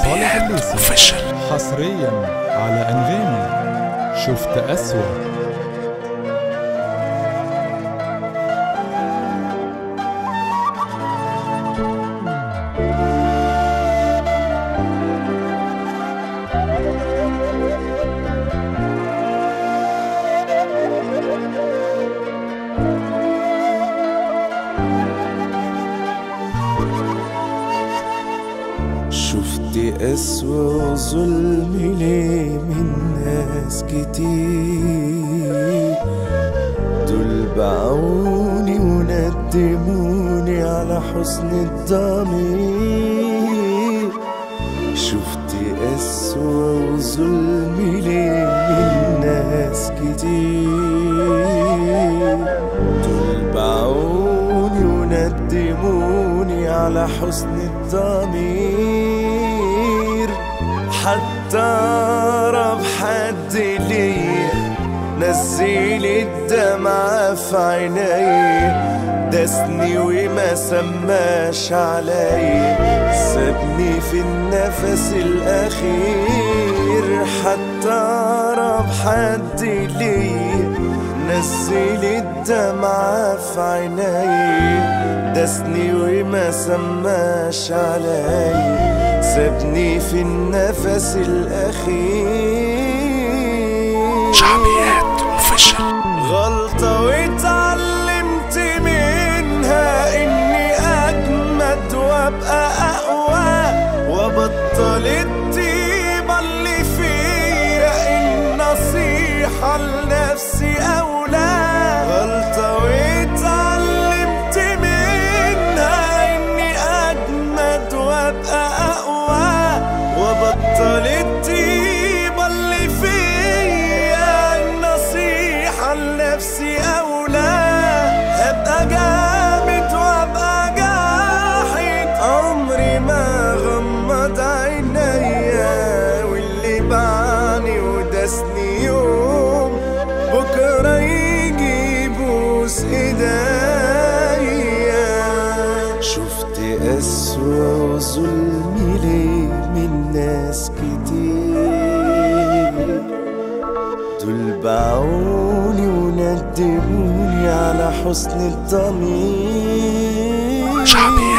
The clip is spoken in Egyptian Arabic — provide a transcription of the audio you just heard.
شعبيات اوفيشال حصريا على انغامي شفت أسوأ شفت أسوأ ظلم ليه من ناس كتير دول باعوني وندموني على حسن الضمير شفت أسوأ ظلم ليه من ناس كتير دول باعوني وندموني على حسن الضمير حتى أقرب حد ليا نزل الدمعة في عيني دسني وما سماش عليا سابني في النفس الأخير حتى أقرب حد ليا نزل الدمعة في عيني دسني وما سماش علي سابني في النفس الأخير شعبيات اوفيشال غلطة واتعلمت منها إني أجمد وأبقى أقوى وأبطل الطيبة اللي فيا النصيحة لنفسي أولى غلطة واتعلمت منها إني أجمد وأبقى أقوى وأبطل الطيبة اللي فيا النصيحة لنفسي أولى أبقى جامد وأبقى جاحد عمري ما غمض عينيا واللي باعني ودسني يوم بكرة يجي يبوس ايديا شفت أسوأ ظلم ليه من ناس كتير دول باعوني وندموني على حسن الضمير شعبيات